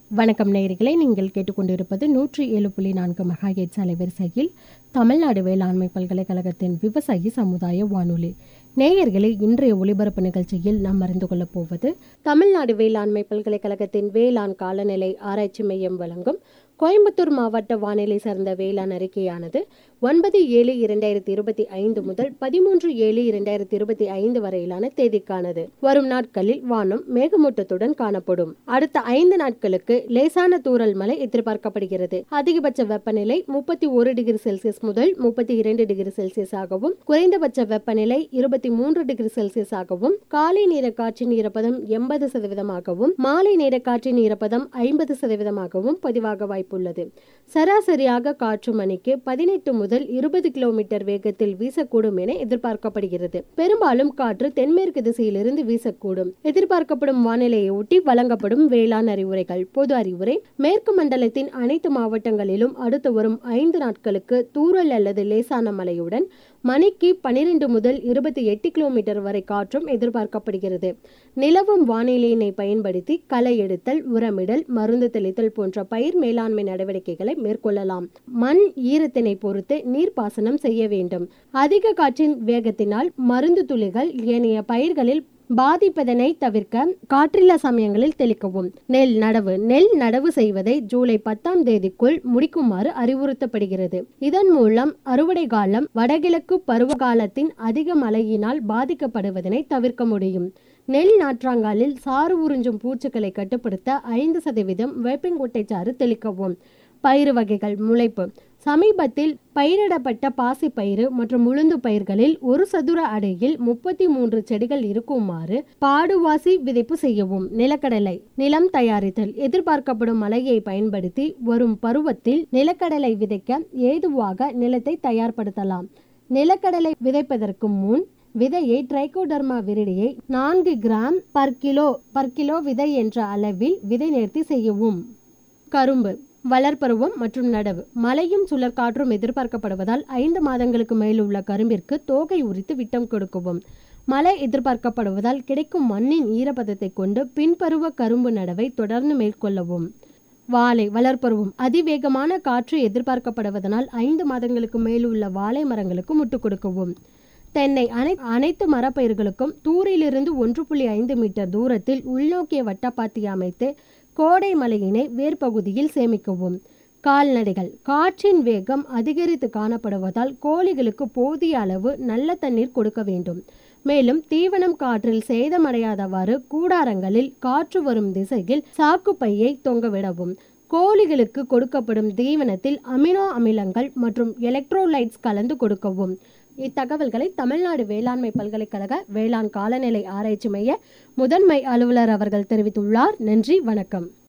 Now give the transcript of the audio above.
வணக்கம் நேயர்களே நீங்கள் கேட்டுக்கொண்டிருப்பது நூற்றி ஏழு புள்ளி நான்கு மெகாஹெட்ஸ் அலைவரிசையில் தமிழ்நாடு வேளாண்மை பல்கலைக்கழகத்தின் விவசாயி சமுதாய வானொலி நேயர்களே இன்றைய ஒளிபரப்பு நிகழ்ச்சியில் நாம் அறிந்து கொள்ளப் போவது தமிழ்நாடு வேளாண்மை பல்கலைக்கழகத்தின் வேளாண் காலநிலை ஆராய்ச்சி மையம் வழங்கும் கோயம்புத்தூர் மாவட்ட வானிலை சார்ந்த வேளாண் அறிக்கையானது ஒன்பது ஏழு இரண்டாயிரத்தி இருபத்தி ஐந்து முதல் பதிமூன்று ஏழு இரண்டாயிரத்தி இருபத்தி ஐந்து வரையிலான தேதிக்கானது வரும் நாட்களில் வானம் மேகமூட்டத்துடன் காணப்படும் அடுத்த ஐந்து நாட்களுக்கு லேசான தூறல் மழை எதிர்பார்க்கப்படுகிறது அதிகபட்ச வெப்பநிலை முப்பத்தி ஒரு டிகிரி செல்சியஸ் முதல் முப்பத்தி இரண்டு டிகிரி செல்சியஸ் ஆகவும் குறைந்தபட்ச வெப்பநிலை இருபத்தி மூன்று டிகிரி செல்சியஸ் ஆகவும் காலை நேர காற்றின் ஈரப்பதம் எண்பது சதவீதமாகவும் மாலை நேர காற்றின் ஈரப்பதம் ஐம்பது சதவீதமாகவும் பதிவாக வாய்ப்புள்ளது சராசரியாக காற்று மணிக்கு பதினெட்டு முதல் இருபது கிலோமீட்டர் வேகத்தில் வீசக்கூடும் என எதிர்பார்க்கப்படுகிறது பெரும்பாலும் காற்று தென்மேற்கு திசையிலிருந்து வீசக்கூடும் எதிர்பார்க்கப்படும் வானிலையை ஒட்டி வழங்கப்படும் வேளாண் அறிவுரைகள் பொது அறிவுரை மேற்கு மண்டலத்தின் அனைத்து மாவட்டங்களிலும் அடுத்து வரும் ஐந்து நாட்களுக்கு தூறல் அல்லது லேசான மழையுடன் மணிக்கு பனிரெண்டு முதல் இருபத்தி எட்டு கிலோமீட்டர் வரை காற்றும் எதிர்பார்க்கப்படுகிறது நிலவும் வானிலையினை பயன்படுத்தி களை எடுத்தல் உரமிடல் மருந்து தெளித்தல் போன்ற பயிர் மேலாண்மை நடவடிக்கைகளை மேற்கொள்ளலாம் மண் ஈரத்தினை பொறுத்து நீர்ப்பாசனம் செய்ய வேண்டும் அதிக காற்றின் வேகத்தினால் மருந்து துளிகள் ஏனைய பயிர்களில் பாதிப்பதனை தவிர்க்க காற்றில்லா சமயங்களில் தெளிக்கவும் நெல் நடவு நெல் நடவு செய்வதை ஜூலை பத்தாம் தேதிக்குள் முடிக்குமாறு அறிவுறுத்தப்படுகிறது இதன் மூலம் அறுவடை காலம் வடகிழக்கு பருவகாலத்தின் அதிக மழையினால் பாதிக்கப்படுவதனை தவிர்க்க முடியும் நெல் நாற்றாங்காலில் சாறு உறிஞ்சும் பூச்சிகளை கட்டுப்படுத்த ஐந்து சதவீதம் வேப்பங்குட்டை சாறு தெளிக்கவும் பயிறு வகைகள் முளைப்பு சமீபத்தில் பயிரிடப்பட்ட பாசி பயிறு மற்றும் உளுந்து பயிர்களில் ஒரு சதுர அடையில் முப்பத்தி மூன்று செடிகள் இருக்குமாறு பாடுவாசி விதைப்பு செய்யவும் நிலக்கடலை நிலம் தயாரித்தல் எதிர்பார்க்கப்படும் மழையை பயன்படுத்தி வரும் பருவத்தில் நிலக்கடலை விதைக்க ஏதுவாக நிலத்தை தயார்படுத்தலாம் நிலக்கடலை விதைப்பதற்கு முன் விதையை ட்ரைகோடர்மா விரிடியை நான்கு gram per kilo per kilo விதை என்ற அளவில் விதை நேர்த்தி செய்யவும் கரும்பு வளர்ப்பருவம் மற்றும் நடவு மழையும் சுழற் காற்றும் எதிர்பார்க்கப்படுவதால் ஐந்து மாதங்களுக்கு மேல் உள்ள கரும்பிற்கு தோகை உரித்து விட்டம் கொடுக்கவும் மழை எதிர்பார்க்கப்படுவதால் கிடைக்கும் மண்ணின் ஈரப்பதத்தை கொண்டு பின்பருவ கரும்பு நடவை தொடர்ந்து மேற்கொள்ளவும் வாழை வளர்ப்பருவம் அதிவேகமான காற்று எதிர்பார்க்கப்படுவதனால் ஐந்து மாதங்களுக்கு மேல் உள்ள வாழை மரங்களுக்கு முட்டு கொடுக்கவும் தென்னை அனை அனைத்து மரப்பயிர்களுக்கும் தூரிலிருந்து ஒன்று புள்ளி ஐந்து மீட்டர் தூரத்தில் உள்நோக்கிய வட்டப்பாத்தி அமைத்து கோடை மலையினை வேர்பகுதியில் சேமிக்கவும் கால்நடைகள் காற்றின் வேகம் அதிகரித்து காணப்படுவதால் கோழிகளுக்கு போதிய அளவு நல்ல தண்ணீர் கொடுக்க வேண்டும் மேலும் தீவனம் காற்றில் சேதமடையாதவாறு கூடாரங்களில் காற்று வரும் திசையில் சாக்குப்பையை தொங்கவிடவும் கோழிகளுக்கு கொடுக்கப்படும் தீவனத்தில் அமினோ அமிலங்கள் மற்றும் எலக்ட்ரோலைட்ஸ் கலந்து கொடுக்கவும் இத்தகவல்களை தமிழ்நாடு வேளாண்மை பல்கலைக்கழக வேளாண் காலநிலை ஆராய்ச்சி மைய முதன்மை அலுவலர் அவர்கள் தெரிவித்துள்ளார் நன்றி வணக்கம்